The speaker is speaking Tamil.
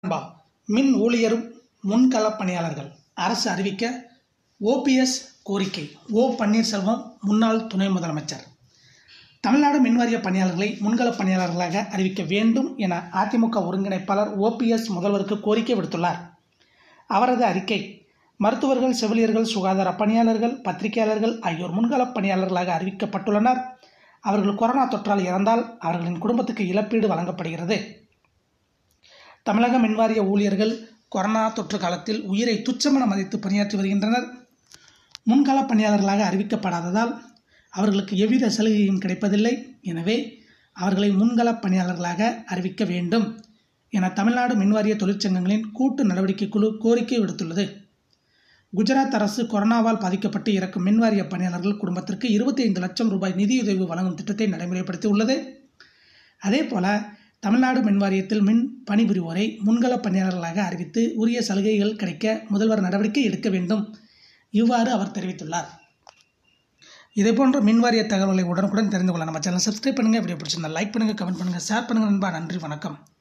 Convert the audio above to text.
நண்பா மின் ஊழியரும் முன்களப் பணியாளர்கள் அரசு அறிவிக்க ஓபிஎஸ் கோரிக்கை ஓ பன்னீர்செல்வம் முன்னாள் துணை முதலமைச்சர் தமிழ்நாடு மின்வாரிய பணியாளர்களை முன்களப் பணியாளர்களாக அறிவிக்க வேண்டும் என அதிமுக ஒருங்கிணைப்பாளர் ஓபிஎஸ் முதல்வருக்கு கோரிக்கை விடுத்துள்ளார் அவரது அறிக்கை மருத்துவர்கள் செவிலியர்கள் சுகாதார பணியாளர்கள் பத்திரிகையாளர்கள் ஆகியோர் முன்களப் பணியாளர்களாக அறிவிக்கப்பட்டுள்ளனர் அவர்கள் கொரோனா தொற்றால் இறந்தால் அவர்களின் குடும்பத்துக்கு இழப்பீடு வழங்கப்படுகிறது தமிழக மின்வாரிய ஊழியர்கள் கொரோனா தொற்று காலத்தில் உயிரை துச்சமென மதித்து பணியாற்றி வருகின்றனர் முன்கள பணியாளர்களாக அறிவிக்கப்படாததால் அவர்களுக்கு எவ்வித சலுகையும் கிடைப்பதில்லை எனவே அவர்களை முன்கள பணியாளர்களாக அறிவிக்க வேண்டும் என தமிழ்நாடு மின்வாரிய தொழிற்சங்கங்களின் கூட்டு நடவடிக்கை குழு கோரிக்கை விடுத்துள்ளது குஜராத் அரசு கொரோனாவால் பாதிக்கப்பட்டு இறக்கும் மின்வாரிய பணியாளர்கள் குடும்பத்திற்கு இருபத்தி ஐந்து லட்சம் ரூபாய் நிதியுதவி வழங்கும் திட்டத்தை நடைமுறைப்படுத்தி உள்ளது அதேபோல தமிழ்நாடு மின்வாரியத்தில் மின் பணிபுரிவோரை முன்கள பணியாளர்களாக அறிவித்து உரிய சலுகைகள் கிடைக்க முதல்வர் நடவடிக்கை எடுக்க வேண்டும் இவ்வாறு அவர் தெரிவித்துள்ளார் இதேபோன்ற மின்வாரிய தகவல்களை உடனுக்குடன் தெரிந்து கொள்ள நம்ம சேனல் சப்ஸ்கிரைப் பண்ணுங்கள் வீடியோ பிடிச்சிருந்தா லைக் பண்ணுங்கள் கமெண்ட் பண்ணுங்கள் ஷேர் பண்ணுங்கள் நண்பா நன்றி வணக்கம்